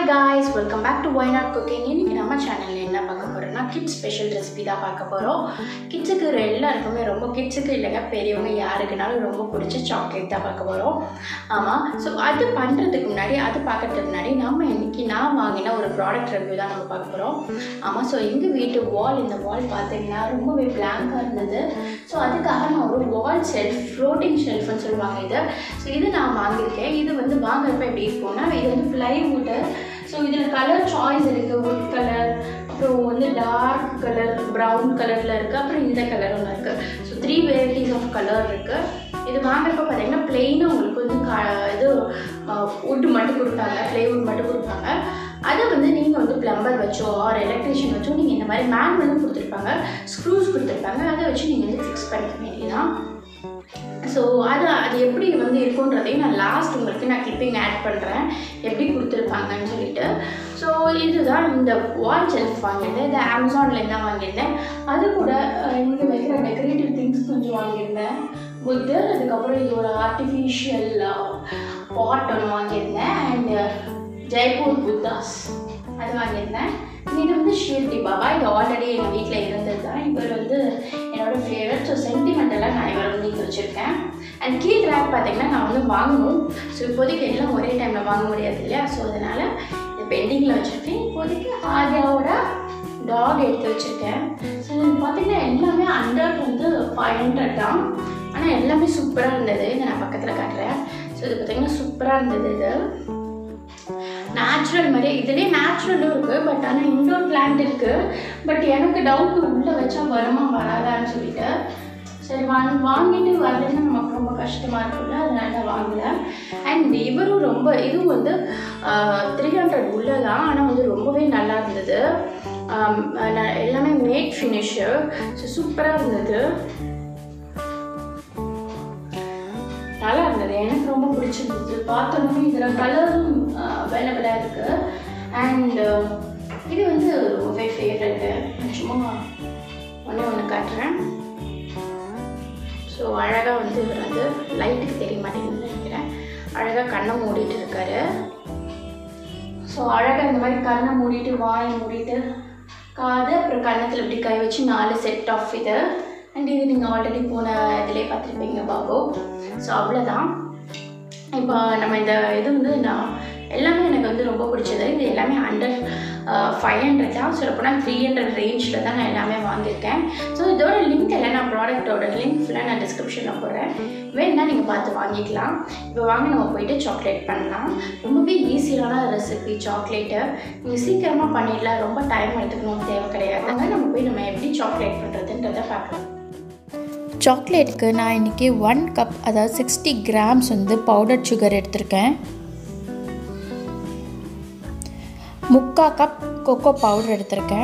hi guys welcome back to why not cooking இன்னைக்கு நம்ம சேனலில் என்ன பார்க்க போகிறோம்னா கிட்ஸ் ஸ்பெஷல் ரெசிபி தான் பார்க்க போகிறோம் கிட்ஸுக்கு எல்லாருக்குமே ரொம்ப கிட்ஸுக்கு இல்லைங்க பெரியவங்க யாருக்குனாலும் ரொம்ப பிடிச்ச சாக்லேட் தான் பார்க்க போகிறோம் ஆமாம் ஸோ அது பண்ணுறதுக்கு முன்னாடி அது பார்க்கறதுக்கு முன்னாடி நம்ம இன்னைக்கு நான் வாங்கின ஒரு ப்ராடக்ட் ரிவ்யூ தான் நம்ம பார்க்க போகிறோம் ஆமாம் ஸோ எங்கள் வீட்டு வால் இந்த வால் பார்த்தீங்கன்னா ரொம்பவே பிளாங்காக இருந்தது ஸோ அதுக்காக நான் ஒரு வால் ஷெல்ஃப் ஃப்ளோட்டிங் ஷெல்ஃப்னு சொல்லுவாங்க இது ஸோ இது நான் வாங்கியிருக்கேன் இது வந்து வாங்குறப்ப எப்படி இருக்கும்னா இது வந்து ப்ளைவுட்டு ஸோ இதில் கலர் சாய்ஸ் இருக்குது wood கலர் அப்புறம் வந்து டார்க் கலர் ப்ரௌன் கலரில் இருக்குது அப்புறம் இந்த கலர் ஒன்று இருக்குது so three varieties of colour இருக்குது இது வாங்குறப்ப பார்த்தீங்கன்னா பிளெயினாக உங்களுக்கு வந்து க இது wood மட்டும் கொடுப்பாங்க ப்ளைவுட் மட்டும் கொடுப்பாங்க அதை வந்து நீங்கள் வந்து ப்ளம்பர் வச்சோ ஆர் எலக்ட்ரிஷியன் வச்சோ நீங்கள் இந்த மாதிரி மேனுவலும் கொடுத்துருப்பாங்க ஸ்க்ரூஸ் கொடுத்துருப்பாங்க அதை வச்சு நீங்கள் வந்து ஃபிக்ஸ் பண்ணிக்க வேண்டியதான் ஸோ அது அது எப்படி வந்து இருக்குன்றதையும் நான் லாஸ்ட் உங்களுக்கு நான் கிளிப்பிங் ஆட் பண்ணுறேன் எப்படி கொடுத்துருப்பாங்கன்னு சொல்லிட்டு ஸோ இதுதான் இந்த வால் ஷெல்ஃப் வாங்கியிருந்தேன் இது அமேசானில் தான் வாங்கியிருந்தேன் அது கூட இங்கே வைக்கிற டெக்கரேட்டிவ் திங்ஸ் கொஞ்சம் வாங்கியிருந்தேன் புத்து அதுக்கப்புறம் இது ஒரு ஆர்டிஃபிஷியல் பாட் ஒன்று வாங்கியிருந்தேன் அண்ட் ஜெய்ப்பூர் புத்தாஸ் அது வாங்கியிருந்தேன் இது வந்து ஷீர்டி பாபா இது ஆல்ரெடி எங்கள் வீட்டில் இருந்தது தான் இவர் வந்து என்னோட ஃபேவரட் ஸோ சென்டிமெண்டலாக நான் இவர் வந்து இங்கே வச்சுருக்கேன் அண்ட் கீழ் ரேக் பார்த்தீங்கன்னா நான் வந்து வாங்கணும் ஸோ இப்போதைக்கு எல்லாம் ஒரே டைமில் வாங்க முடியாது இல்லையா ஸோ அதனால் இது பெண்டிங்கில் வச்சுருக்கேன் இப்போதைக்கு ஆர்யாவோட டாக் எடுத்து வச்சுருக்கேன் ஸோ இது பார்த்தீங்கன்னா எல்லாமே அண்டர் வந்து ஃபைவ் ஹண்ட்ரட் தான் ஆனால் எல்லாமே சூப்பராக இருந்தது இதை நான் பக்கத்தில் காட்டுறேன் ஸோ இது பார்த்தீங்கன்னா சூப்பராக இருந்தது இது நேச்சுரல் மாதிரி இதுலேயே நேச்சுரலும் இருக்குது பட் ஆனால் இன்டோர் பிளான்ட் இருக்குது பட் எனக்கு டவுட் உள்ளே வச்சா வருமா வராதான்னு சொல்லிட்டு சரி வாங்க வாங்கிட்டு வரலன்னா நமக்கு ரொம்ப கஷ்டமாக இருக்குல்ல அதனால தான் வாங்கல அண்ட் இவரும் ரொம்ப இதுவும் வந்து த்ரீ ஹண்ட்ரட் உள்ள தான் ஆனால் வந்து ரொம்பவே நல்லா இருந்தது ஆம், நான் எல்லாமே மேட் ஃபினிஷு ஸோ சூப்பராக இருந்தது நல்லா இருந்தது எனக்கு ரொம்ப பிடிச்சிருந்தது பார்த்தோன்னே இதில் கலரும் அவைலபிளாக இருக்குது அண்ட் இது வந்து ரொம்பவே ஃபேவரெட்டு சும்மா ஒன்றே ஒன்று காட்டுறேன் ஸோ அழகாக வந்து இவர் வந்து லைட்டுக்கு தெரிய மாட்டேங்குதுன்னு நினைக்கிறேன் அழகாக கண்ணை மூடிட்டு இருக்காரு ஸோ அழகாக இந்த மாதிரி கண்ணை மூடிட்டு வாயை மூடிட்டு காது அப்புறம் கன்னத்தில் இப்படி கை வச்சு நாலு செட் ஆஃப் இது அண்ட் இது நீங்கள் ஆல்ரெடி போன இதிலே பார்த்துருப்பீங்க பாபு ஸோ அவ்வளோதான் இப்போ நம்ம இந்த இது வந்து நான் எல்லாமே எனக்கு வந்து ரொம்ப பிடிச்சது இது எல்லாமே அண்டர் ஃபைவ் ஹண்ட்ரட் தான் சொல்லப்போனால் த்ரீ ஹண்ட்ரட் ரேஞ்சில் தான் நான் எல்லாமே வாங்கியிருக்கேன் ஸோ இதோட லிங்க் எல்லாம் நான் ப்ராடக்ட்டோட லிங்க் ஃபுல்லாக நான் டிஸ்கிரிப்ஷனில் போடுறேன் வேணும்னா நீங்கள் பார்த்து வாங்கிக்கலாம் இப்போ வாங்க நம்ம போயிட்டு சாக்லேட் பண்ணலாம் ரொம்பவே ஈஸியான ரெசிபி சாக்லேட்டு நீங்கள் சீக்கிரமாக பண்ணிடலாம் ரொம்ப டைம் எடுத்துக்கணும் தேவை கிடையாது அதனால் நம்ம போய் நம்ம எப்படி சாக்லேட் பண்ணுறதுன்றதை பார்க்கலாம் சாக்லேட்டுக்கு நான் இன்றைக்கி ஒன் கப் அதாவது சிக்ஸ்டி கிராம்ஸ் வந்து பவுடர் சுகர் எடுத்திருக்கேன் முக்கா கப் கொக்கோ பவுடர் எடுத்திருக்கேன்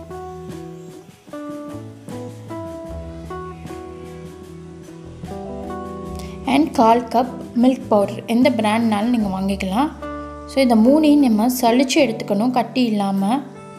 அண்ட் கால் கப் மில்க் பவுடர் எந்த பிராண்ட்னாலும் நீங்கள் வாங்கிக்கலாம் ஸோ இந்த மூணையும் நம்ம சளிச்சு எடுத்துக்கணும் கட்டி இல்லாமல்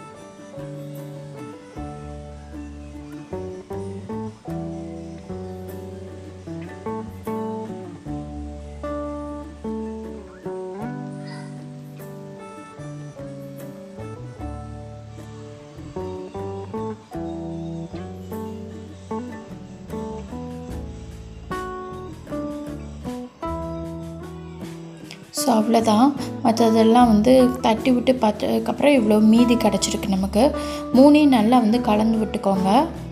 ஸோ அவ்வளோதான் மற்றதெல்லாம் வந்து தட்டி விட்டு பார்த்ததுக்கப்புறம் இவ்வளோ மீதி கிடச்சிருக்கு நமக்கு மூணையும் நல்லா வந்து கலந்து விட்டுக்கோங்க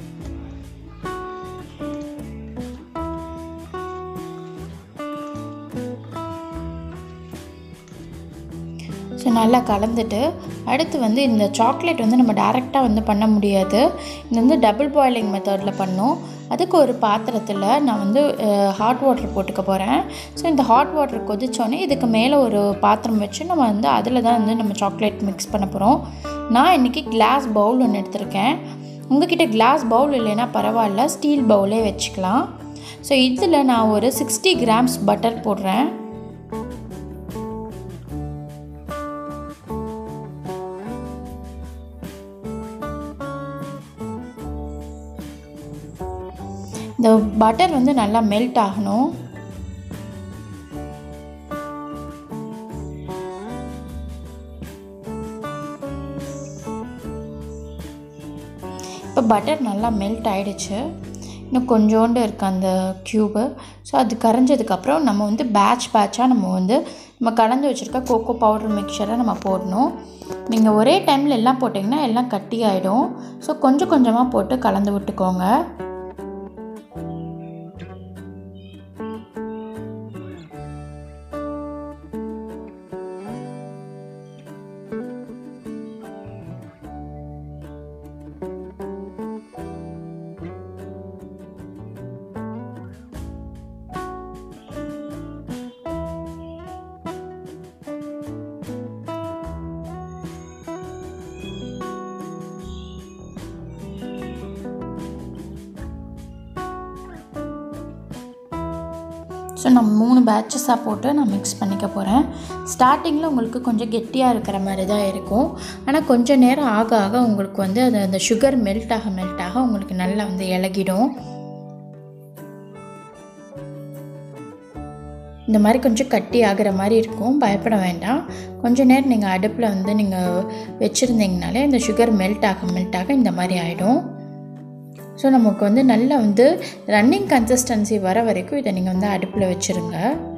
ஸோ நல்லா கலந்துட்டு அடுத்து வந்து இந்த சாக்லேட் வந்து நம்ம டேரெக்டாக வந்து பண்ண முடியாது இது வந்து டபுள் பாயிலிங் மெத்தடில் பண்ணோம் அதுக்கு ஒரு பாத்திரத்தில் நான் வந்து ஹாட் வாட்டர் போட்டுக்க போகிறேன் ஸோ இந்த ஹாட் வாட்டர் கொதிச்சோடனே இதுக்கு மேலே ஒரு பாத்திரம் வச்சு நம்ம வந்து அதில் தான் வந்து நம்ம சாக்லேட் மிக்ஸ் பண்ண போகிறோம் நான் இன்றைக்கி கிளாஸ் பவுல் ஒன்று எடுத்திருக்கேன் உங்ககிட்ட கிளாஸ் பவுல் இல்லைன்னா பரவாயில்ல ஸ்டீல் பவுலே வச்சுக்கலாம் ஸோ இதில் நான் ஒரு சிக்ஸ்டி கிராம்ஸ் பட்டர் போடுறேன் இந்த பட்டர் வந்து நல்லா மெல்ட் ஆகணும் இப்போ பட்டர் நல்லா மெல்ட் ஆகிடுச்சு இன்னும் கொஞ்சோண்டு இருக்குது அந்த க்யூபு ஸோ அது கரைஞ்சதுக்கப்புறம் நம்ம வந்து பேட்ச் பேட்சாக நம்ம வந்து நம்ம கலந்து வச்சுருக்க கோகோ பவுடர் மிக்சரை நம்ம போடணும் நீங்கள் ஒரே டைமில் எல்லாம் போட்டிங்கன்னா எல்லாம் கட்டி ஆகிடும் ஸோ கொஞ்சம் கொஞ்சமாக போட்டு கலந்து விட்டுக்கோங்க ஸோ நான் மூணு பேட்சஸாக போட்டு நான் மிக்ஸ் பண்ணிக்க போகிறேன் ஸ்டார்டிங்கில் உங்களுக்கு கொஞ்சம் கெட்டியாக இருக்கிற மாதிரி தான் இருக்கும் ஆனால் கொஞ்சம் நேரம் ஆக ஆக உங்களுக்கு வந்து அது அந்த சுகர் மெல்ட் ஆக மெல்ட் ஆக உங்களுக்கு நல்லா வந்து இலகிடும் இந்த மாதிரி கொஞ்சம் கட்டி ஆகிற மாதிரி இருக்கும் பயப்பட வேண்டாம் கொஞ்ச நேரம் நீங்கள் அடுப்பில் வந்து நீங்கள் வச்சுருந்தீங்கனாலே இந்த சுகர் மெல்ட் ஆக மெல்ட் ஆக இந்த மாதிரி ஆகிடும் ஸோ நமக்கு வந்து நல்லா வந்து ரன்னிங் கன்சிஸ்டன்சி வர வரைக்கும் இதை நீங்கள் வந்து அடுப்பில் வச்சுருங்க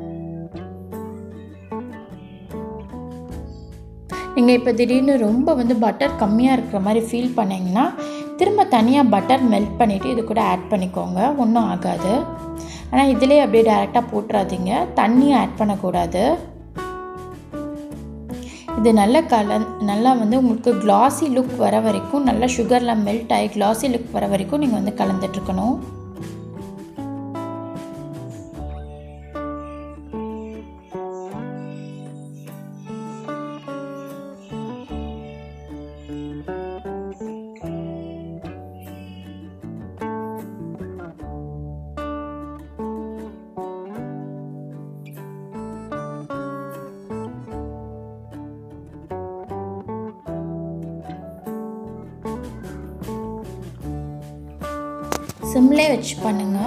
நீங்கள் இப்போ திடீர்னு ரொம்ப வந்து பட்டர் கம்மியாக இருக்கிற மாதிரி ஃபீல் பண்ணிங்கன்னா திரும்ப தனியாக பட்டர் மெல்ட் பண்ணிவிட்டு இது கூட ஆட் பண்ணிக்கோங்க ஒன்றும் ஆகாது ஆனால் இதிலே அப்படியே டேரெக்டாக போட்டுறாதீங்க தண்ணி ஆட் பண்ணக்கூடாது இது நல்ல கலன் நல்லா வந்து உங்களுக்கு கிளாஸி லுக் வர வரைக்கும் நல்லா சுகர்லாம் மெல்ட் ஆகி கிளாஸி லுக் வர வரைக்கும் நீங்கள் வந்து கலந்துட்ருக்கணும் சிம்லே வச்சு பண்ணுங்க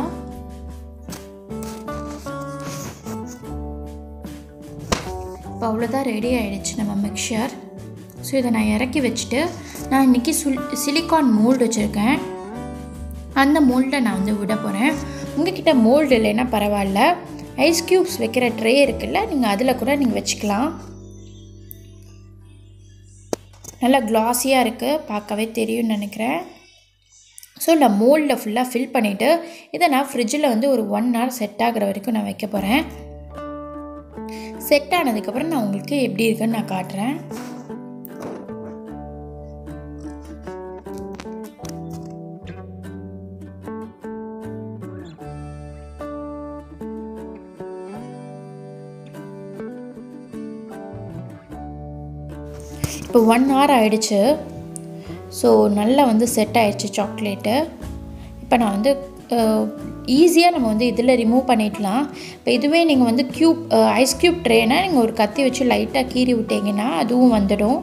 இப்போ அவ்வளோதான் ரெடி ஆகிடுச்சு நம்ம மிக்சர் ஸோ இதை நான் இறக்கி வச்சுட்டு நான் இன்றைக்கி சுல் சிலிக்கான் மோல்டு வச்சுருக்கேன் அந்த மோல்டை நான் வந்து விட போகிறேன் உங்ககிட்ட மோல்டு இல்லைன்னா பரவாயில்ல ஐஸ் க்யூப்ஸ் வைக்கிற ட்ரே இருக்குல்ல நீங்கள் அதில் கூட நீங்கள் வச்சுக்கலாம் நல்லா க்ளாஸியாக இருக்குது பார்க்கவே தெரியும்னு நினைக்கிறேன் ஸோ நான் மோல்டில் ஃபுல்லாக ஃபில் பண்ணிவிட்டு இதை நான் ஃப்ரிட்ஜில் வந்து ஒரு ஒன் ஹவர் செட் ஆகிற வரைக்கும் நான் வைக்க போகிறேன் செட் ஆனதுக்கப்புறம் நான் உங்களுக்கு எப்படி இருக்குன்னு நான் காட்டுறேன் இப்போ ஒன் ஹவர் ஆயிடுச்சு ஸோ நல்லா வந்து செட் ஆயிடுச்சு சாக்லேட்டு இப்போ நான் வந்து ஈஸியாக நம்ம வந்து இதில் ரிமூவ் பண்ணிடலாம் இப்போ இதுவே நீங்கள் வந்து க்யூப் ஐஸ் க்யூப் ட்ரேனா நீங்கள் ஒரு கத்தி வச்சு லைட்டாக கீறி விட்டீங்கன்னா அதுவும் வந்துடும்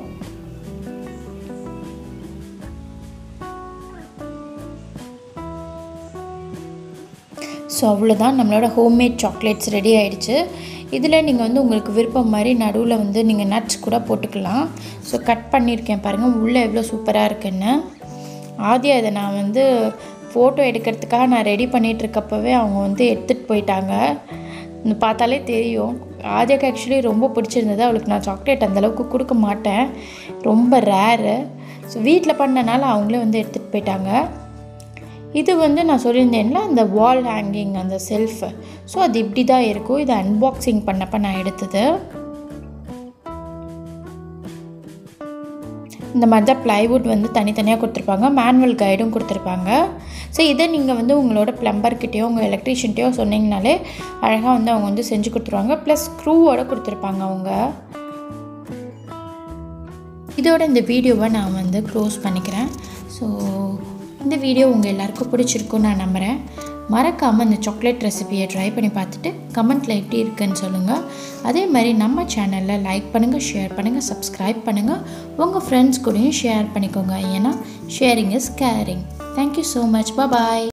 ஸோ அவ்வளோதான் நம்மளோட ஹோம்மேட் சாக்லேட்ஸ் ரெடி ஆகிடுச்சு இதில் நீங்கள் வந்து உங்களுக்கு விருப்பம் மாதிரி நடுவில் வந்து நீங்கள் நட்ஸ் கூட போட்டுக்கலாம் ஸோ கட் பண்ணியிருக்கேன் பாருங்கள் உள்ளே எவ்வளோ சூப்பராக இருக்குன்னு ஆதியா இதை நான் வந்து ஃபோட்டோ எடுக்கிறதுக்காக நான் ரெடி பண்ணிகிட்ருக்கப்பவே அவங்க வந்து எடுத்துகிட்டு போயிட்டாங்க பார்த்தாலே தெரியும் ஆதியாக்கு ஆக்சுவலி ரொம்ப பிடிச்சிருந்தது அவளுக்கு நான் சாக்லேட் அந்தளவுக்கு கொடுக்க மாட்டேன் ரொம்ப ரேரு ஸோ வீட்டில் பண்ணனால அவங்களே வந்து எடுத்துகிட்டு போயிட்டாங்க இது வந்து நான் சொல்லியிருந்தேன்ல அந்த வால் ஹேங்கிங் அந்த செல்ஃபு ஸோ அது இப்படி தான் இருக்கும் இதை அன்பாக்சிங் பண்ணப்போ நான் எடுத்தது இந்த மாதிரி தான் ப்ளைவுட் வந்து தனித்தனியாக கொடுத்துருப்பாங்க மேனுவல் கைடும் கொடுத்துருப்பாங்க ஸோ இதை நீங்கள் வந்து உங்களோட ப்ளம்பர்கிட்டயோ உங்கள் எலக்ட்ரீஷியன்ட்டையோ சொன்னீங்கனாலே அழகாக வந்து அவங்க வந்து செஞ்சு கொடுத்துருவாங்க ப்ளஸ் ஸ்க்ரூவோட கொடுத்துருப்பாங்க அவங்க இதோட இந்த வீடியோவை நான் வந்து க்ளோஸ் பண்ணிக்கிறேன் ஸோ இந்த வீடியோ உங்கள் எல்லாருக்கும் பிடிச்சிருக்குன்னு நான் நம்புகிறேன் மறக்காமல் இந்த சாக்லேட் ரெசிபியை ட்ரை பண்ணி பார்த்துட்டு கமெண்ட்டில் எப்படி இருக்குன்னு சொல்லுங்கள் அதே மாதிரி நம்ம சேனலில் லைக் பண்ணுங்கள் ஷேர் பண்ணுங்கள் சப்ஸ்கிரைப் பண்ணுங்கள் உங்கள் ஃப்ரெண்ட்ஸ் கூடயும் ஷேர் பண்ணிக்கோங்க ஏன்னா sharing is caring thank you so much bye